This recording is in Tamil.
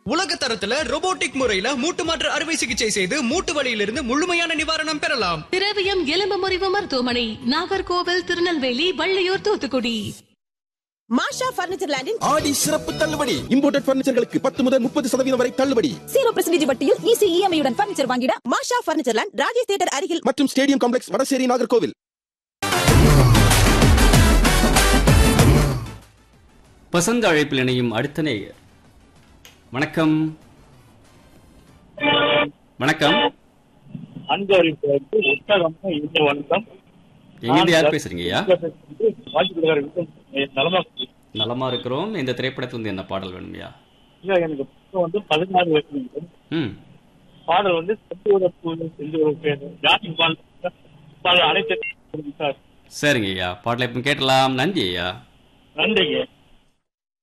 உலக தரத்துல robotic முறையில மூட்டு மாற்று அறுவை சிகிச்சை செய்து மூட்டு வலியிலிருந்து முழுமையான நிவாரணம் பெறலாம் திரவியம் எலும்பு முறிவு மருத்துவமனை நாகர்கோவில் திருநெல்வேலி வள்ளியூர் தூத்துக்குடி மாஷா பர்னிச்சர் லேண்டின் ஆடி சிறப்பு தள்ளுபடி இம்போர்ட்டட் பர்னிச்சர்களுக்கு பத்து முதல் முப்பது சதவீதம் வரை தள்ளுபடி ஜீரோ பர்சன்டேஜ் வட்டியில் ஈஸி இஎம்ஐயுடன் பர்னிச்சர் வாங்கிட Masha furniture land Rajesh theatre அருகில் மற்றும் ஸ்டேடியம் காம்ப்ளெக்ஸ் வடசேரி நாகர்கோவில் பசந்த அழைப்பில் இணையும் அடுத்த நேயர் வணக்கம் வணக்கம் அன்பர்களுக்கு உற்சாகமாக இந்த வணக்கம் எங்கிருந்து யார் பேசுறீங்க ஐயா வாய்ப்பு நலமா நலமா இருக்கிறோம் இந்த திரைப்படத்துல இருந்து என்ன பாடல் வேணுமையா ஐயா, எனக்கு புத்தகம் வந்து பதினாறு வயசு ம் பாடல் வந்து செந்தூர பூ செந்தூர ஜாதி பாடல் பாடல் அனைத்து சார் சரிங்க ஐயா பாடலை இப்போ கேட்டலாம் நன்றி ஐயா நன்றிங்க